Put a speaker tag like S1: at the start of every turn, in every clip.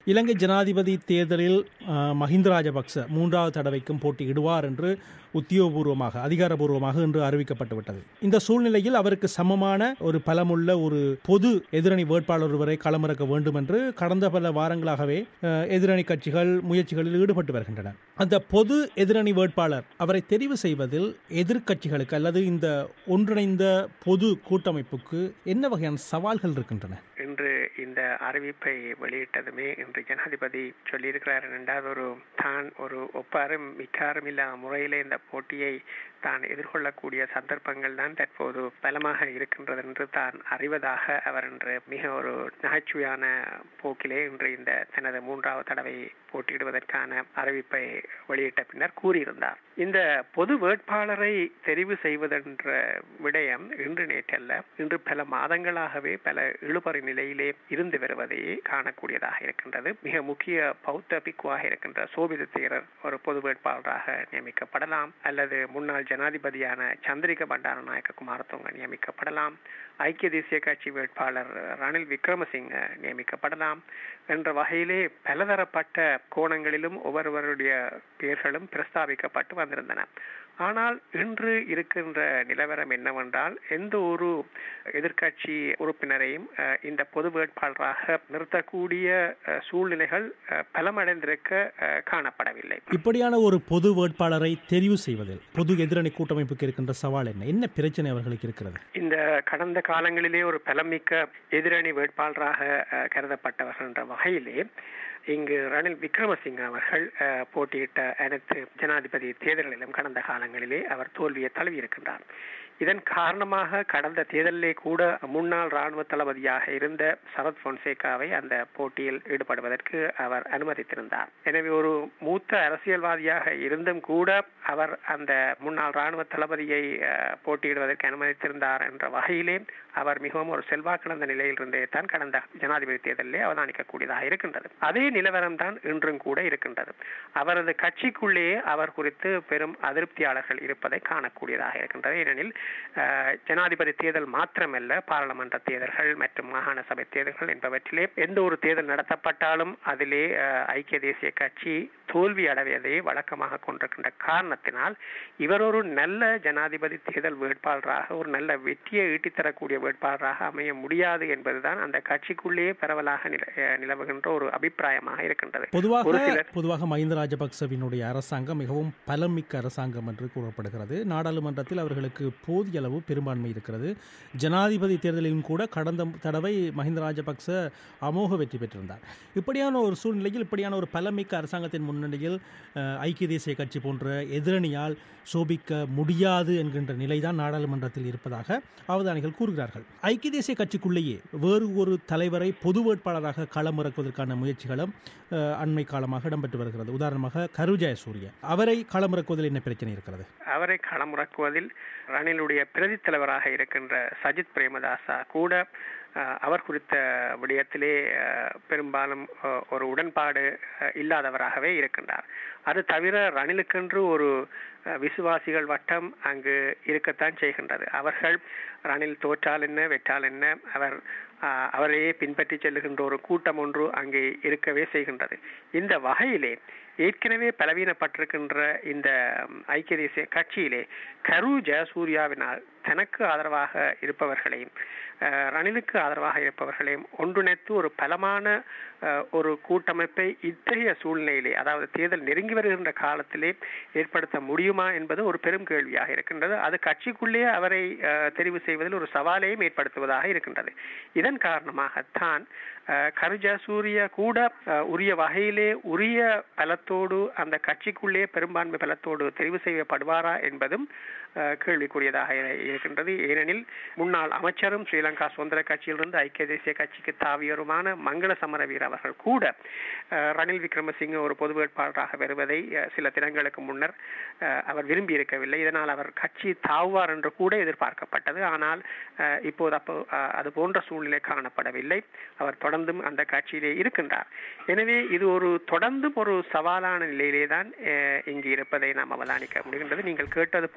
S1: இலங்கை ஜனாதிபதி தேர்தலில் அஹ், மஹிந்த ராஜபக்ச மூன்றாவது தடவைக்கும் போட்டியிடுவார் என்று உத்தியோகபூர்வமாக அதிகாரபூர்வமாக இன்று அறிவிக்கப்பட்டுவிட்டது இந்த சூழ்நிலையில் அவருக்கு சமமான ஒரு பலமுள்ள ஒரு பொது எதிரணி வேட்பாளர் ஒருவரை களமிறக்க வேண்டும் என்று கடந்த பல வாரங்களாகவே அஹ், எதிரணி கட்சிகள் முயற்சிகளில் ஈடுபட்டு வருகின்றன அந்த பொது எதிரணி வேட்பாளர் அவரை தெரிவு செய்வதில் எதிர்க்கட்சிகளுக்கு அல்லது இந்த ஒன்றிணைந்த பொது கூட்டமைப்புக்கு என்ன வகையான சவால்கள் இருக்கின்றன
S2: இன்று இந்த அறிவிப்பை வெளியிட்டதுமே இன்று ஜனாதிபதி சொல்லியிருக்கிறார் இரண்டாவது ஒரு தான் ஒரு ஒப்பாரும் மிக்காரும் இல்லாத முறையிலே இந்த போட்டியை தான் எதிர்கொள்ளக்கூடிய சந்தர்ப்பங்கள் தான் தற்போது பலமாக இருக்கின்றது என்று தான் அறிவதாக அவர் இன்று மிக ஒரு நகைச்சுவையான போக்கிலே இன்று இந்த தனது மூன்றாவது தடவை போட்டியிடுவதற்கான அறிவிப்பை வெளியிட்ட பின்னர் கூறியிருந்தார் இந்த பொது வேட்பாளரை தெரிவு செய்வதென்ற விடயம் இன்று நேற்றல்ல இன்று பல மாதங்களாகவே பல இழுபறி நிலையிலே இருந்து வருவதை காணக்கூடியதாக இருக்கின்றது மிக முக்கிய பௌத்த பிக்குவாக இருக்கின்ற சோபித தேரர் ஒரு பொது வேட்பாளராக நியமிக்கப்படலாம் அல்லது முன்னாள் ஜனாதிபதியான சந்திரிக பண்டாரநாயக்க குமாரதுங்க நியமிக்கப்படலாம் ஐக்கிய தேசிய கட்சி வேட்பாளர் ரணில் விக்ரமசிங்க நியமிக்கப்படலாம் என்ற வகையிலே பலதரப்பட்ட கோணங்களிலும் ஒவ்வொருவருடைய பெயர்களும் பிரஸ்தாபிக்கப்பட்டு வந்திருந்தன ஆனால் இன்று இருக்கின்ற நிலவரம் என்னவென்றால் எந்த ஒரு எதிர்க்கட்சி உறுப்பினரையும் அஹ், இந்த பொது வேட்பாளராக நிறுத்தக்கூடிய அஹ், சூழ்நிலைகள் அஹ், பலமடைந்திருக்க அஹ், காணப்படவில்லை
S1: இப்படியான ஒரு பொது வேட்பாளரை தெரிவு செய்வதில் பொது எதிரணி கூட்டமைப்புக்கு இருக்கின்ற சவால் என்ன என்ன பிரச்சனை அவர்களுக்கு இருக்கிறது
S2: இந்த கடந்த காலங்களிலே ஒரு பலமிக்க எதிரணி வேட்பாளராக அஹ், கருதப்பட்டவர்கள் என்ற வகையிலே இங்கு ரணில் விக்ரமசிங்க அவர்கள் அஹ், போட்டியிட்ட அனைத்து ஜனாதிபதி தேர்தல்களிலும் கடந்த காலங்களிலே அவர் தோல்வியை தழுவியிருக்கின்றார் இதன் காரணமாக கடந்த தேர்தலிலே கூட முன்னாள் ராணுவ தளபதியாக இருந்த சரத் பொன்சேகாவை அந்த போட்டியில் ஈடுபடுவதற்கு அவர் அனுமதித்திருந்தார் எனவே ஒரு மூத்த அரசியல்வாதியாக இருந்தும் கூட அவர் அந்த முன்னாள் ராணுவ தளபதியை அஹ், போட்டியிடுவதற்கு அனுமதித்திருந்தார் என்ற வகையிலே அவர் மிகவும் ஒரு செல்வாக்கிழந்த நிலையில் இருந்தே தான் கடந்த ஜனாதிபதி தேர்தலிலே அவதானிக்கக்கூடியதாக இருக்கின்றது அதே நிலவரம் தான் இன்றும் கூட இருக்கின்றது அவரது கட்சிக்குள்ளேயே அவர் குறித்து பெரும் அதிருப்தியாளர்கள் இருப்பதை காணக்கூடியதாக இருக்கின்றது ஏனெனில் அஹ், ஜனாதிபதி தேர்தல் மாத்திரமல்ல பாராளுமன்ற தேர்தல்கள் மற்றும் மாகாண சபை தேர்தல்கள் என்பவற்றிலே எந்த ஒரு தேர்தல் நடத்தப்பட்டாலும் அதிலே அஹ், ஐக்கிய தேசிய கட்சி தோல்வி அடைவதை வழக்கமாக கொண்டிருக்கின்ற காரணத்தினால் இவர் ஒரு நல்ல ஜனாதிபதி தேர்தல் வேட்பாளராக ஒரு நல்ல வெற்றியை ஈட்டித்தரக்கூடிய வேட்பாளராக அமைய முடியாது என்பதுதான் அந்த கட்சிக்குள்ளேயே பரவலாக நில- அஹ், நிலவுகின்ற ஒரு அபிப்பிராயமாக இருக்கின்றது
S1: பொதுவாக
S2: ஒரு சிலர்
S1: பொதுவாக மஹிந்த ராஜபக்சவினுடைய அரசாங்கம் மிகவும் பலமிக்க அரசாங்கம் என்று கூறப்படுகிறது நாடாளுமன்றத்தில் அவர்களுக்கு போதிய அளவு பெரும்பான்மை இருக்கிறது ஜனாதிபதி தேர்தலிலும் கூட கடந்த தடவை மஹிந்த ராஜபக்ச அமோக வெற்றி பெற்றிருந்தார் இப்படியான ஒரு சூழ்நிலையில் இப்படியான ஒரு பலமிக்க அரசாங்கத்தின் முன்னணியில் அஹ், ஐக்கிய தேசிய கட்சி போன்ற எதிரணியால் சோபிக்க முடியாது என்கின்ற நிலைதான் நாடாளுமன்றத்தில் இருப்பதாக அவதானிகள் கூறுகிறார்கள் ஐக்கிய தேசிய கட்சிக்குள்ளேயே வேறு ஒரு தலைவரை பொது வேட்பாளராக களமிறக்குவதற்கான முயற்சிகளும் அஹ், அண்மை காலமாக இடம்பெற்று வருகிறது உதாரணமாக கரு ஜெயசூரிய அவரை களமிறக்குவதில் என்ன பிரச்சனை இருக்கிறது
S2: அவரை களமிறக்குவதில் ரணிலுடைய பிரதி தலைவராக இருக்கின்ற சஜித் பிரேமதாசா கூட அஹ், அவர் குறித்த விடயத்திலே அஹ், பெரும்பாலும் அஹ், ஒரு உடன்பாடு அஹ், இல்லாதவராகவே இருக்கின்றார் அது தவிர ரணிலுக்கென்று ஒரு அஹ், விசுவாசிகள் வட்டம் அங்கு இருக்கத்தான் செய்கின்றது அவர்கள் ரணில் தோற்றால் என்ன வெற்றால் என்ன அவர் அஹ், அவரையே பின்பற்றி செல்லுகின்ற ஒரு கூட்டம் ஒன்று அங்கே இருக்கவே செய்கின்றது இந்த வகையிலே ஏற்கனவே பலவீனப்பட்டிருக்கின்ற இந்த ம், ஐக்கிய தேசிய கட்சியிலே கரு ஜெயசூர்யாவினால் தனக்கு ஆதரவாக இருப்பவர்களையும் அஹ், ரணிலுக்கு ஆதரவாக இருப்பவர்களையும் ஒன்றிணைத்து ஒரு பலமான அஹ், ஒரு கூட்டமைப்பை இத்தகைய சூழ்நிலையிலே அதாவது தேர்தல் நெருங்கி வருகின்ற காலத்திலே ஏற்படுத்த முடியுமா என்பது ஒரு பெரும் கேள்வியாக இருக்கின்றது அது கட்சிக்குள்ளே அவரை அஹ், தெரிவு செய்வதில் ஒரு சவாலையும் ஏற்படுத்துவதாக இருக்கின்றது இதன் காரணமாகத்தான் அஹ், கரு ஜெயசூரிய கூட அஹ், உரிய வகையிலே உரிய பலத்தோடு அந்த கட்சிக்குள்ளே பெரும்பான்மை பலத்தோடு தெரிவு செய்யப்படுவாரா என்பதும் அஹ், கேள்விக்குரியதாக இரு- இருக்கின்றது ஏனெனில் முன்னாள் அமைச்சரும் ஸ்ரீலங்கா சுதந்திர கட்சியிலிருந்து ஐக்கிய தேசிய கட்சிக்கு தாவியருமான மங்கள சமரவீர அவர்கள் கூட அஹ், ரணில் விக்ரமசிங்க ஒரு பொது வேட்பாளராக வருவதை அஹ், சில தினங்களுக்கு முன்னர் அஹ், அவர் விரும்பி இருக்கவில்லை இதனால் அவர் கட்சி தாவுவார் என்று கூட எதிர்பார்க்கப்பட்டது ஆனால் அஹ், இப்போது அப்போ அஹ், அது போன்ற சூழ்நிலை காணப்படவில்லை அவர் தொடர்ந்தும் அந்த கட்சியிலே இருக்கின்றார் எனவே இது ஒரு தொடர்ந்தும் ஒரு சவாலான நிலையிலே தான் அஹ், இங்கு இருப்பதை நாம் அவதானிக்க முடிகின்றது நீங்கள் கேட்டது போல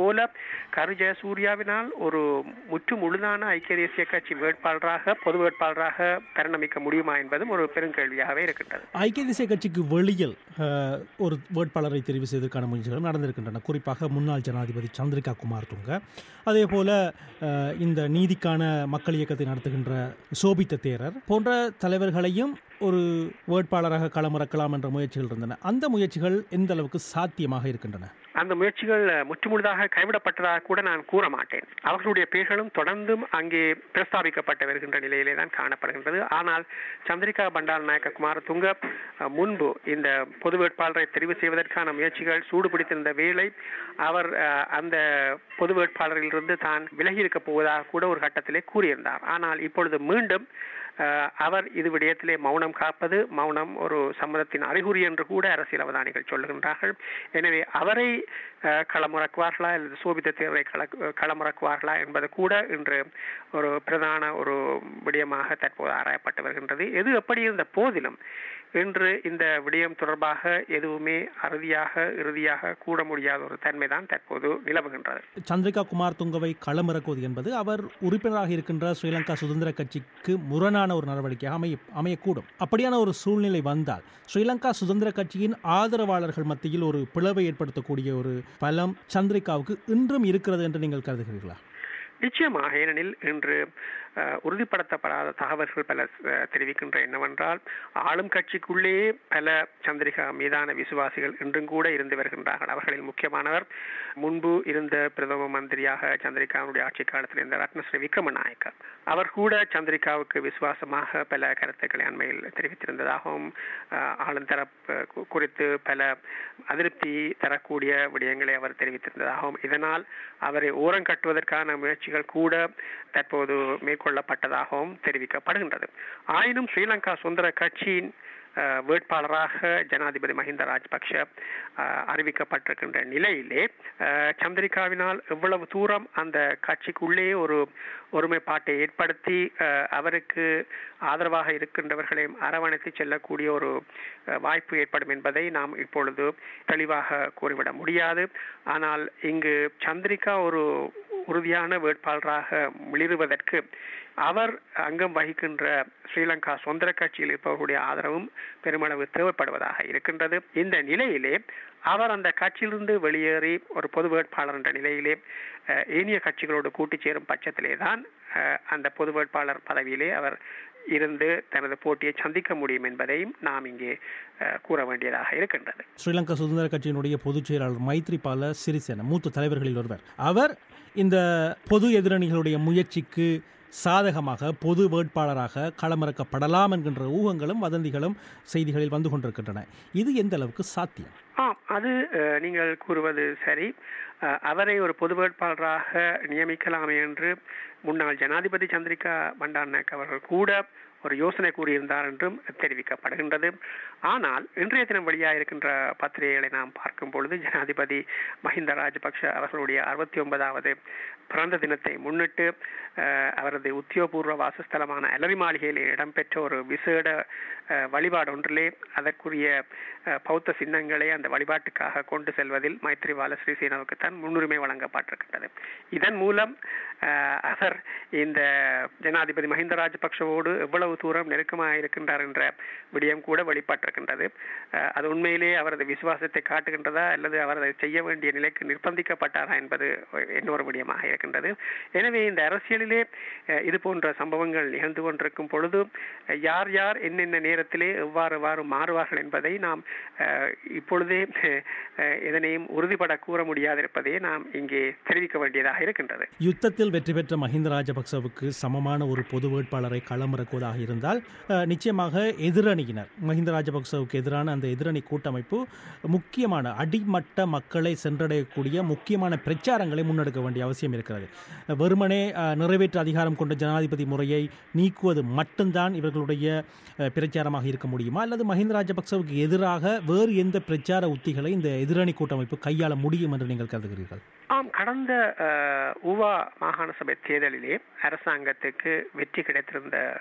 S2: கரு ஜெயசூர்யாவினால் ஒரு முற்று முழுதான ஐக்கிய தேசிய கட்சி வேட்பாளராக பொது வேட்பாளராக பரிணமிக்க முடியுமா என்பதும் ஒரு பெருங்கேள்வியாகவே இருக்கின்றது
S1: ஐக்கிய தேசிய கட்சிக்கு வெளியில் அஹ், ஒரு வேட்பாளரை தெரிவு செய்வதற்கான முயற்சிகள் நடந்திருக்கின்றன குறிப்பாக முன்னாள் ஜனாதிபதி சந்திரிகா குமார் துங்க அதே போல அஹ், இந்த நீதிக்கான மக்கள் இயக்கத்தை நடத்துகின்ற சோபித்த தேரர் போன்ற தலைவர்களையும் ஒரு வேட்பாளராக களமிறக்கலாம் என்ற முயற்சிகள் இருந்தன அந்த முயற்சிகள் எந்த அளவுக்கு சாத்தியமாக இருக்கின்றன
S2: அந்த முயற்சிகள் முற்றுமுழுதாக கைவிடப்பட்டதாக கூட நான் கூற மாட்டேன் அவர்களுடைய பெயர்களும் தொடர்ந்தும் அங்கே பிரஸ்தாபிக்கப்பட்டு வருகின்ற நிலையிலே தான் காணப்படுகின்றது ஆனால் சந்திரிகா பண்டார் நாயக்க குமாரதுங்க அஹ், முன்பு இந்த பொது வேட்பாளரை தெரிவு செய்வதற்கான முயற்சிகள் சூடுபிடித்திருந்த வேளை அவர் அஹ், அந்த பொது வேட்பாளரிலிருந்து தான் விலகி இருக்கப் போவதாக கூட ஒரு கட்டத்திலே கூறியிருந்தார் ஆனால் இப்பொழுது மீண்டும் அஹ், அவர் இது விடயத்திலே மௌனம் காப்பது மௌனம் ஒரு சம்மதத்தின் அறிகுறி என்று கூட அரசியல் அவதானிகள் சொல்லுகின்றார்கள் எனவே அவரை அஹ், களமிறக்குவார்களா அல்லது சோபித்த தேர்வை கள களமிறக்குவார்களா என்பது கூட இன்று ஒரு பிரதான ஒரு விடயமாக தற்போது ஆராயப்பட்டு வருகின்றது எது எப்படி இருந்த போதிலும் இன்று இந்த விடயம் தொடர்பாக எதுவுமே அறுதியாக இறுதியாக கூட முடியாத ஒரு தன்மைதான் தற்போது நிலவுகின்றது
S1: சந்திரிகா குமார் துங்கவை களமிறக்குவது என்பது அவர் உறுப்பினராக இருக்கின்ற ஸ்ரீலங்கா சுதந்திர கட்சிக்கு முரணான ஒரு நடவடிக்கையாக அமைய அமையக்கூடும் அப்படியான ஒரு சூழ்நிலை வந்தால் ஸ்ரீலங்கா சுதந்திர கட்சியின் ஆதரவாளர்கள் மத்தியில் ஒரு பிளவை ஏற்படுத்தக்கூடிய ஒரு பலம் சந்திரிகாவுக்கு இன்றும் இருக்கிறது என்று நீங்கள் கருதுகிறீர்களா
S2: நிச்சயமாக ஏனெனில் இன்று அஹ், உறுதிப்படுத்தப்படாத தகவல்கள் பல அஹ், தெரிவிக்கின்ற என்னவென்றால் ஆளும் கட்சிக்குள்ளேயே பல சந்திரிகா மீதான விசுவாசிகள் இன்றும் கூட இருந்து வருகின்றார்கள் அவர்களில் முக்கியமானவர் முன்பு இருந்த பிரதம மந்திரியாக சந்திரிகாவுடைய ஆட்சி காலத்தில் இருந்த ரத்னஸ்ரீ விக்ரமநாயக்க அவர் கூட சந்திரிகாவுக்கு விசுவாசமாக பல கருத்துக்களை அண்மையில் தெரிவித்திருந்ததாகவும் அஹ், ஆளும் தரப்பு கு- குறித்து பல அதிருப்தி தரக்கூடிய விடயங்களை அவர் தெரிவித்திருந்ததாகவும் இதனால் அவரை ஓரம் கட்டுவதற்கான முயற்சிகள் கூட தற்போது மேற்கொள்ளப்பட்டதாகவும் தெரிவிக்கப்படுகின்றது ஆயினும் ஸ்ரீலங்கா சுதந்திர கட்சியின் அஹ், வேட்பாளராக ஜனாதிபதி மஹிந்த ராஜபக்ஷ அஹ், அறிவிக்கப்பட்டிருக்கின்ற நிலையிலே அஹ், சந்திரிகாவினால் எவ்வளவு தூரம் அந்த கட்சிக்குள்ளே ஒரு ஒருமைப்பாட்டை ஏற்படுத்தி அஹ், அவருக்கு ஆதரவாக இருக்கின்றவர்களையும் அரவணைத்து செல்லக்கூடிய ஒரு அஹ், வாய்ப்பு ஏற்படும் என்பதை நாம் இப்பொழுது தெளிவாக கூறிவிட முடியாது ஆனால் இங்கு சந்திரிகா ஒரு உறுதியான வேட்பாளராக மிளிருவதற்கு அவர் அங்கம் வகிக்கின்ற ஸ்ரீலங்கா சுதந்திர கட்சியில் இருப்பவர்களுடைய ஆதரவும் பெருமளவு தேவைப்படுவதாக இருக்கின்றது இந்த நிலையிலே அவர் அந்த கட்சியிலிருந்து வெளியேறி ஒரு பொது வேட்பாளர் என்ற நிலையிலே அஹ், ஏனைய கட்சிகளோடு கூட்டி சேரும் பட்சத்திலே தான் அஹ், அந்த பொது வேட்பாளர் பதவியிலே அவர் இருந்து தனது போட்டியை சந்திக்க முடியும் என்பதையும் நாம் இங்கே அஹ், கூற வேண்டியதாக இருக்கின்றது
S1: ஸ்ரீலங்கா சுதந்திர கட்சியினுடைய பொதுச் செயலாளர் மைத்ரிபால சிறிசேன மூத்த தலைவர்களில் ஒருவர் அவர் இந்த பொது எதிரணிகளுடைய முயற்சிக்கு சாதகமாக பொது வேட்பாளராக களமிறக்கப்படலாம் என்கின்ற ஊகங்களும் வதந்திகளும் செய்திகளில் வந்து கொண்டிருக்கின்றன இது எந்த அளவுக்கு சாத்தியம்
S2: ஆம் அது அஹ், நீங்கள் கூறுவது சரி அஹ், அவரை ஒரு பொது வேட்பாளராக நியமிக்கலாமே என்று முன்னாள் ஜனாதிபதி சந்திரிகா பண்டாரநாயக் அவர்கள் கூட ஒரு யோசனை கூறியிருந்தார் என்றும் தெரிவிக்கப்படுகின்றது ஆனால் இன்றைய தினம் வெளியாக இருக்கின்ற பத்திரிகைகளை நாம் பார்க்கும் பொழுது ஜனாதிபதி மஹிந்த ராஜபக்ஷ அவர்களுடைய அறுபத்தி ஒன்பதாவது பிறந்த தினத்தை முன்னிட்டு அஹ், அவரது உத்தியோகபூர்வ வாசஸ்தலமான அலரி மாளிகையில் இடம்பெற்ற ஒரு விசேட அஹ், வழிபாடு ஒன்றிலே அதற்குரிய அஹ், பௌத்த சின்னங்களை அந்த வழிபாட்டுக்காக கொண்டு செல்வதில் மைத்ரிபால ஸ்ரீசேனாவுக்கு தான் முன்னுரிமை வழங்கப்பட்டிருக்கின்றது இதன் மூலம் அஹ், அவர் இந்த ஜனாதிபதி மஹிந்த ராஜபக்ஷவோடு எவ்வளவு தூரம் நெருக்கமாக இருக்கின்றார் என்ற விடயம் கூட வெளிப்பட்டிருக்கின்றது அஹ், அது உண்மையிலே அவரது விசுவாசத்தை காட்டுகின்றதா அல்லது அவர் அதை செய்ய வேண்டிய நிலைக்கு நிர்பந்திக்கப்பட்டாரா என்பது இன்னொரு விடயமாக இருக்கின்றது எனவே இந்த அரசியலிலே அஹ், இது போன்ற சம்பவங்கள் நிகழ்ந்து கொண்டிருக்கும் பொழுது அஹ், யார் யார் என்னென்ன நேரத்திலே எவ்வாறு எவ்வாறு மாறுவார்கள் என்பதை நாம் அஹ், இப்பொழுதே அஹ், எதனையும் உறுதிபட கூற முடியாதிருப்பதை நாம் இங்கே தெரிவிக்க வேண்டியதாக இருக்கின்றது
S1: யுத்தத்தில் வெற்றி பெற்ற மஹிந்த ராஜபக்சவுக்கு சமமான ஒரு பொது வேட்பாளரை களமிறக்குவதாக இருந்தால் அஹ், நிச்சயமாக எதிரணியினர் மஹிந்த ராஜபக்சவுக்கு எதிரான அந்த எதிரணி கூட்டமைப்பு முக்கியமான அடிமட்ட மக்களை சென்றடையக்கூடிய முக்கியமான பிரச்சாரங்களை முன்னெடுக்க வேண்டிய அவசியம் இருக்கிறது வெறுமனே அஹ், நிறைவேற்று அதிகாரம் கொண்ட ஜனாதிபதி முறையை நீக்குவது மட்டும்தான் இவர்களுடைய அஹ், பிரச்சாரமாக இருக்க முடியுமா அல்லது மஹிந்த ராஜபக்சவுக்கு எதிராக வேறு எந்த பிரச்சார உத்திகளை இந்த எதிரணி கூட்டமைப்பு கையாள முடியும் என்று நீங்கள் கருதுகிறீர்கள்
S2: ஆம் கடந்த அஹ், ஊவா மாகாண சபை தேர்தலிலே அரசாங்கத்துக்கு வெற்றி கிடைத்திருந்த போதிலும்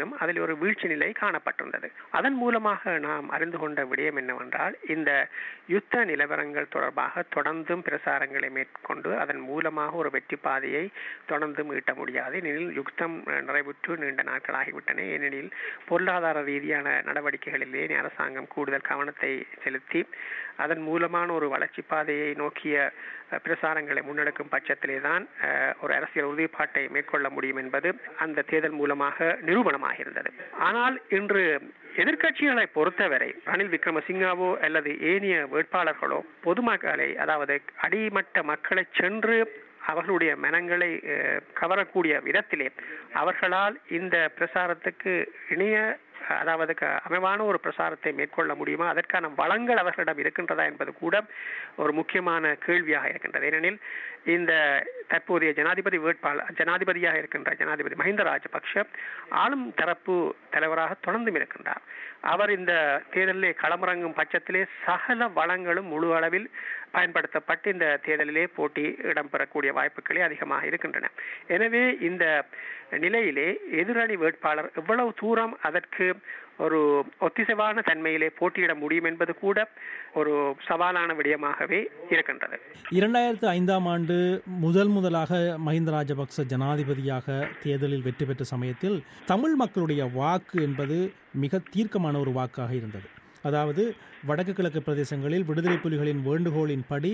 S2: போதிலும் அதில் ஒரு வீழ்ச்சி நிலை காணப்பட்டிருந்தது அதன் மூலமாக நாம் அறிந்து கொண்ட விடயம் என்னவென்றால் இந்த யுத்த நிலவரங்கள் தொடர்பாக தொடர்ந்தும் பிரசாரங்களை மேற்கொண்டு அதன் மூலமாக ஒரு வெற்றி பாதையை தொடர்ந்து மீட்ட முடியாது ஏனெனில் யுத்தம் நிறைவுற்று நீண்ட நாட்கள் ஆகிவிட்டன ஏனெனில் பொருளாதார ரீதியான நடவடிக்கைகளிலே அரசாங்கம் கூடுதல் கவனத்தை செலுத்தி அதன் மூலமான ஒரு வளர்ச்சி பாதையை நோக்கிய பிரசாரங்களை முன்னெடுக்கும் பட்சத்திலே தான் ஒரு அரசியல் உறுதிப்பாட்டை மேற்கொள்ள முடியும் என்பது அந்த தேர்தல் மூலமாக நிரூபணமாக இருந்தது ஆனால் இன்று எதிர்கட்சிகளை பொறுத்தவரை ரணில் விக்ரமசிங்காவோ அல்லது ஏனைய வேட்பாளர்களோ பொதுமக்களை அதாவது அடிமட்ட மக்களை சென்று அவர்களுடைய மனங்களை கவரக்கூடிய விதத்திலே அவர்களால் இந்த பிரசாரத்துக்கு இணைய அதாவது அமைவான ஒரு பிரசாரத்தை மேற்கொள்ள முடியுமா அதற்கான வளங்கள் அவர்களிடம் இருக்கின்றதா என்பது கூட ஒரு முக்கியமான கேள்வியாக இருக்கின்றது ஏனெனில் இந்த தற்போதைய ஜனாதிபதி வேட்பாளர் ஜனாதிபதியாக இருக்கின்ற ஜனாதிபதி மஹிந்த ராஜபக்ஷ ஆளும் தரப்பு தலைவராக தொடர்ந்தும் இருக்கின்றார் அவர் இந்த தேர்தலிலே களமிறங்கும் பட்சத்திலே சகல வளங்களும் முழு அளவில் பயன்படுத்தப்பட்டு இந்த தேர்தலிலே போட்டி இடம்பெறக்கூடிய வாய்ப்புகளே அதிகமாக இருக்கின்றன எனவே இந்த நிலையிலே எதிரணி வேட்பாளர் எவ்வளவு தூரம் அதற்கு ஒரு ஒத்திசைவான தன்மையிலே போட்டியிட முடியும் என்பது கூட ஒரு சவாலான விடயமாகவே இருக்கின்றது
S1: இரண்டாயிரத்து ஐந்தாம் ஆண்டு முதல் முதலாக மஹிந்த ராஜபக்ச ஜனாதிபதியாக தேர்தலில் வெற்றி பெற்ற சமயத்தில் தமிழ் மக்களுடைய வாக்கு என்பது மிக தீர்க்கமான ஒரு வாக்காக இருந்தது அதாவது வடக்கு கிழக்கு பிரதேசங்களில் விடுதலை புலிகளின் வேண்டுகோளின்படி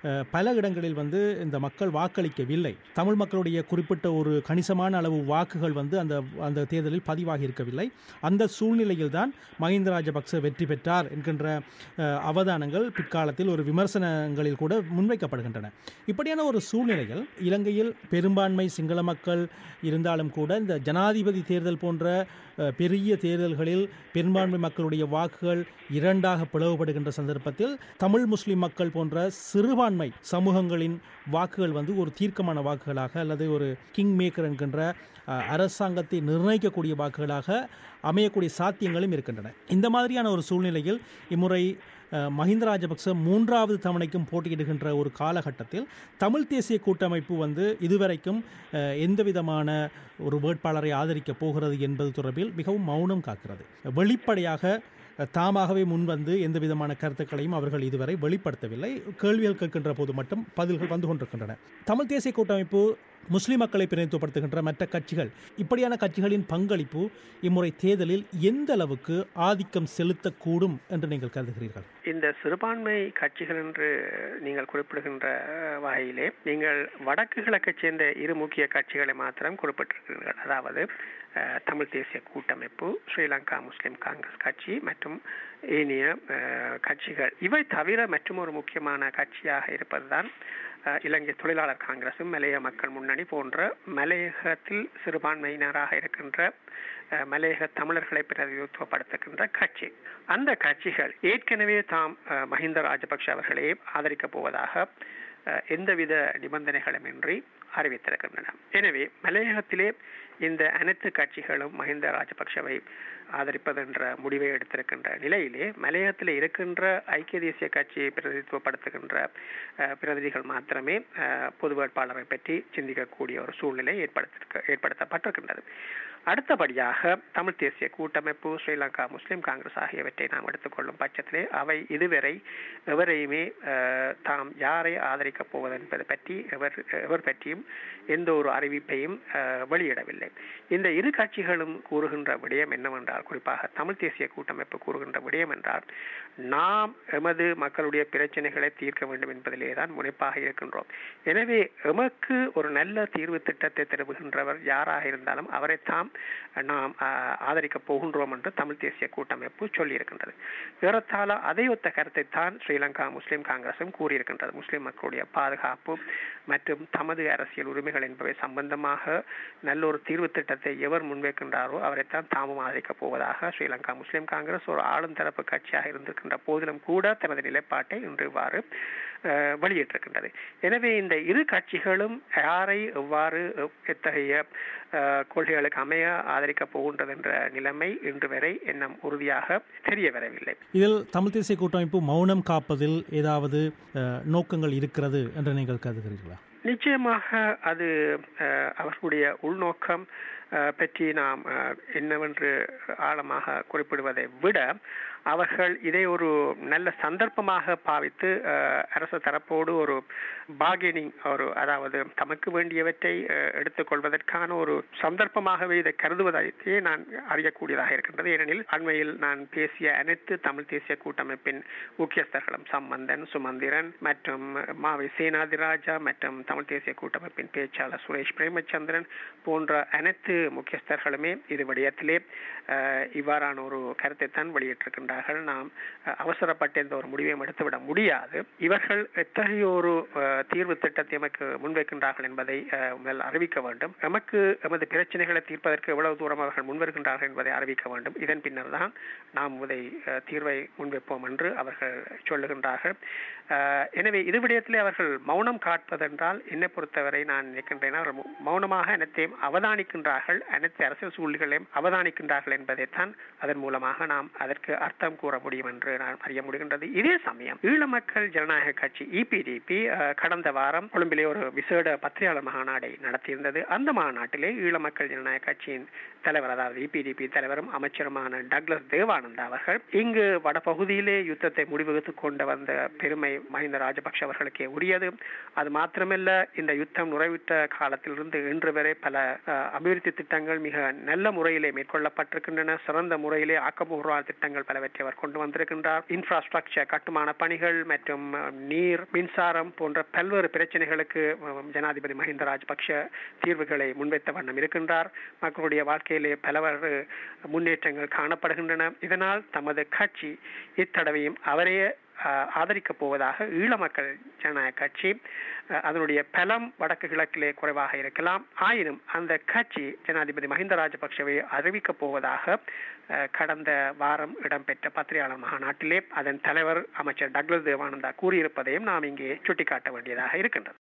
S1: பல இடங்களில் வந்து இந்த மக்கள் வாக்களிக்கவில்லை தமிழ் மக்களுடைய குறிப்பிட்ட ஒரு கணிசமான அளவு வாக்குகள் வந்து அந்த அந்த தேர்தலில் பதிவாகி இருக்கவில்லை அந்த சூழ்நிலையில் தான் மஹிந்த ராஜபக்ச வெற்றி பெற்றார் என்கின்ற அவதானங்கள் பிற்காலத்தில் ஒரு விமர்சனங்களில் கூட முன்வைக்கப்படுகின்றன இப்படியான ஒரு சூழ்நிலையில் இலங்கையில் பெரும்பான்மை சிங்கள மக்கள் இருந்தாலும் கூட இந்த ஜனாதிபதி தேர்தல் போன்ற பெரிய தேர்தல்களில் பெரும்பான்மை மக்களுடைய வாக்குகள் இரண்டாக பிளவுபடுகின்ற சந்தர்ப்பத்தில் தமிழ் முஸ்லிம் மக்கள் போன்ற சிறுபான்மை சமூகங்களின் வாக்குகள் வந்து ஒரு தீர்க்கமான வாக்குகளாக அல்லது ஒரு கிங் மேக்கர் என்கின்ற அரசாங்கத்தை நிர்ணயிக்கக்கூடிய வாக்குகளாக அமையக்கூடிய சாத்தியங்களும் இருக்கின்றன இந்த மாதிரியான ஒரு சூழ்நிலையில் இம்முறை மஹிந்த ராஜபக்ச மூன்றாவது தவணைக்கும் போட்டியிடுகின்ற ஒரு காலகட்டத்தில் தமிழ் தேசிய கூட்டமைப்பு வந்து இதுவரைக்கும் எந்த விதமான ஒரு வேட்பாளரை ஆதரிக்கப் போகிறது என்பது தொடர்பில் மிகவும் மௌனம் காக்கிறது வெளிப்படையாக தாமாகவே முன்வந்து எந்த விதமான கருத்துக்களையும் அவர்கள் இதுவரை வெளிப்படுத்தவில்லை கேள்விகள் கேட்கின்ற போது மட்டும் பதில்கள் வந்து கொண்டிருக்கின்றன தமிழ் தேசிய கூட்டமைப்பு முஸ்லிம் மக்களை பிரதிநிதித்துவப்படுத்துகின்ற மற்ற கட்சிகள் இப்படியான கட்சிகளின் பங்களிப்பு இம்முறை தேர்தலில் எந்த அளவுக்கு ஆதிக்கம் செலுத்தக்கூடும் என்று நீங்கள் கருதுகிறீர்கள்
S2: இந்த சிறுபான்மை கட்சிகள் என்று நீங்கள் குறிப்பிடுகின்ற வகையிலே நீங்கள் வடக்கு கிழக்கை சேர்ந்த இரு முக்கிய கட்சிகளை மாத்திரம் குறிப்பிட்டிருக்கிறீர்கள் அதாவது தமிழ் தேசிய கூட்டமைப்பு ஸ்ரீலங்கா முஸ்லிம் காங்கிரஸ் கட்சி மற்றும் ஏனைய கட்சிகள் இவை தவிர மற்றும் ஒரு முக்கியமான கட்சியாக இருப்பதுதான் இலங்கை தொழிலாளர் காங்கிரசும் மலைய மக்கள் முன்னணி போன்ற மலையகத்தில் சிறுபான்மையினராக இருக்கின்ற மலையக தமிழர்களை பிரதிநிதித்துவப்படுத்துகின்ற கட்சி அந்த கட்சிகள் ஏற்கனவே தாம் மஹிந்த ராஜபக்ஷ அவர்களே ஆதரிக்கப் போவதாக எந்தவித நிபந்தனைகளுமின்றி அறிவித்திருக்கின்றன எனவே மலையகத்திலே இந்த அனைத்து கட்சிகளும் மஹிந்த ராஜபக்ஷவை ஆதரிப்பது என்ற முடிவை எடுத்திருக்கின்ற நிலையிலே மலையகத்தில் இருக்கின்ற ஐக்கிய தேசிய கட்சியை பிரதிநிதித்துவப்படுத்துகின்ற பிரதிநிதிகள் மாத்திரமே பொது வேட்பாளரை பற்றி சிந்திக்கக்கூடிய ஒரு சூழ்நிலை ஏற்படுத்த ஏற்படுத்தப்பட்டிருக்கின்றது அடுத்தபடியாக தமிழ் தேசிய கூட்டமைப்பு ஸ்ரீலங்கா முஸ்லிம் காங்கிரஸ் ஆகியவற்றை நாம் எடுத்துக்கொள்ளும் பட்சத்திலே அவை இதுவரை எவரையுமே தாம் யாரை ஆதரிக்கப் போவது என்பது பற்றி எவர் எவர் பற்றியும் எந்த ஒரு அறிவிப்பையும் வெளியிடவில்லை இந்த இரு கட்சிகளும் கூறுகின்ற விடயம் என்னவென்றால் குறிப்பாக தமிழ் தேசிய கூட்டமைப்பு கூறுகின்ற விடயம் என்றால் நாம் எமது மக்களுடைய பிரச்சனைகளை தீர்க்க வேண்டும் என்பதிலே தான் முனைப்பாக இருக்கின்றோம் எனவே எமக்கு ஒரு நல்ல தீர்வு திட்டத்தை தருவுகின்றவர் யாராக இருந்தாலும் அவரை தாம் நாம் ஆதரிக்கப் போகின்றோம் என்று தமிழ் தேசிய கூட்டமைப்பு சொல்லியிருக்கின்றது ஏறத்தாழ அதை ஒத்த கருத்தை தான் ஸ்ரீலங்கா முஸ்லிம் காங்கிரசும் கூறியிருக்கின்றது முஸ்லிம் மக்களுடைய பாதுகாப்பு மற்றும் தமது அரசியல் உரிமைகள் என்பவை சம்பந்தமாக நல்ல ஒரு தீர்வு திட்டத்தை எவர் முன்வைக்கின்றாரோ அவரைத்தான் தாமும் ஆதரிக்கப் போவதாக ஸ்ரீலங்கா முஸ்லிம் காங்கிரஸ் ஒரு ஆளும் தரப்பு கட்சியாக இருந்திருக்கின்ற போதிலும் கூட தனது நிலைப்பாட்டை இன்று இவ்வாறு வெளியிட்டிருக்கின்றது எனவே இந்த இரு கட்சிகளும் யாரை எவ்வாறு எத்தகைய கொள்கைகளுக்கு அமைய ஆதரிக்கப் போகின்றது என்ற நிலைமை இன்று வரை இன்னும் உறுதியாக தெரிய வரவில்லை
S1: இதில் தமிழ் தேசிய கூட்டமைப்பு மௌனம் காப்பதில் ஏதாவது நோக்கங்கள் இருக்கிறது என்று நீங்கள் கருதுகிறீர்களா
S2: நிச்சயமாக அது அவர்களுடைய உள்நோக்கம் பற்றி நாம் என்னவென்று ஆழமாக குறிப்பிடுவதை விட அவர்கள் இதை ஒரு நல்ல சந்தர்ப்பமாக பாவித்து அரசு தரப்போடு ஒரு பார்கெனிங் ஒரு அதாவது தமக்கு வேண்டியவற்றை எடுத்துக்கொள்வதற்கான ஒரு சந்தர்ப்பமாகவே இதை கருதுவதையே நான் அறியக்கூடியதாக இருக்கின்றது ஏனெனில் அண்மையில் நான் பேசிய அனைத்து தமிழ் தேசிய கூட்டமைப்பின் முக்கியஸ்தர்களும் சம்பந்தன் சுமந்திரன் மற்றும் மாவை சேனாதிராஜா மற்றும் தமிழ் தேசிய கூட்டமைப்பின் பேச்சாளர் சுரேஷ் பிரேமச்சந்திரன் போன்ற அனைத்து முக்கியஸ்தர்களுமே இது விடயத்திலே இவ்வாறான ஒரு கருத்தை தான் வெளியிட்டிருக்கின்றார்கள் நாம் அவசரப்பட்டு எந்த ஒரு முடிவையும் எடுத்துவிட முடியாது இவர்கள் எத்தகைய ஒரு தீர்வு திட்டத்தை எமக்கு முன்வைக்கின்றார்கள் என்பதை முதல் அறிவிக்க வேண்டும் நமக்கு எமது பிரச்சனைகளை தீர்ப்பதற்கு எவ்வளவு தூரம் அவர்கள் முன்வருகின்றார்கள் என்பதை அறிவிக்க வேண்டும் இதன் பின்னர் தான் நாம் இதை தீர்வை முன்வைப்போம் என்று அவர்கள் சொல்லுகின்றார்கள் எனவே இது விடயத்திலே அவர்கள் மௌனம் காட்பதென்றால் என்னை பொறுத்தவரை நான் நினைக்கின்றேன் அவர் மௌனமாக அனைத்தையும் அவதானிக்கின்றார்கள் அனைத்து அரசியல் சூழ்நிலைகளையும் அவதானிக்கின்றார்கள் என்பதைத்தான் அதன் மூலமாக நாம் அதற்கு அர்த்தம் கூற முடியும் என்று நான் அறிய முடிகின்றது இதே சமயம் ஈழ மக்கள் ஜனநாயக கட்சி இபிடிபி கடந்த வாரம் கொழும்பிலே ஒரு விசேட பத்திரிகையாளர் மாநாடை நடத்தியிருந்தது அந்த மாநாட்டிலே ஈழ மக்கள் ஜனநாயக கட்சியின் தலைவர் அதாவது இபிடிபி தலைவரும் அமைச்சருமான டக்ளஸ் தேவானந்தா அவர்கள் இங்கு வடபகுதியிலே யுத்தத்தை முடிவகுத்து கொண்டு வந்த பெருமை மஹிந்த ராஜபக்ஷ அவர்களுக்கே உரியது அது மாத்திரமல்ல இந்த யுத்தம் நிறைவிட்ட காலத்திலிருந்து இன்று வரை பல அபிவிருத்தி திட்டங்கள் மிக நல்ல முறையிலே மேற்கொள்ளப்பட்டிருக்கின்றன சிறந்த முறையிலே ஆக்கப்பூர்வ திட்டங்கள் பலவற்றை அவர் கொண்டு வந்திருக்கின்றார் இன்ஃப்ராஸ்ட்ரக்சர் கட்டுமான பணிகள் மற்றும் நீர் மின்சாரம் போன்ற பல்வேறு பிரச்சனைகளுக்கு ஜனாதிபதி மஹிந்த ராஜபக்ஷ தீர்வுகளை முன்வைத்த வண்ணம் இருக்கின்றார் மக்களுடைய வாழ்க்கையிலே பலவாறு முன்னேற்றங்கள் காணப்படுகின்றன இதனால் தமது கட்சி இத்தடவையும் அவரையே ஆதரிக்கப் போவதாக ஈழ மக்கள் ஜனநாயக கட்சி அதனுடைய பலம் வடக்கு கிழக்கிலே குறைவாக இருக்கலாம் ஆயினும் அந்த கட்சி ஜனாதிபதி மஹிந்த ராஜபக்சவை அறிவிக்கப் போவதாக கடந்த வாரம் இடம்பெற்ற பத்திரிகையாளர் மாநாட்டிலே அதன் தலைவர் அமைச்சர் டக்ளஸ் தேவானந்தா கூறியிருப்பதையும் நாம் இங்கே சுட்டிக்காட்ட வேண்டியதாக இருக்கின்றது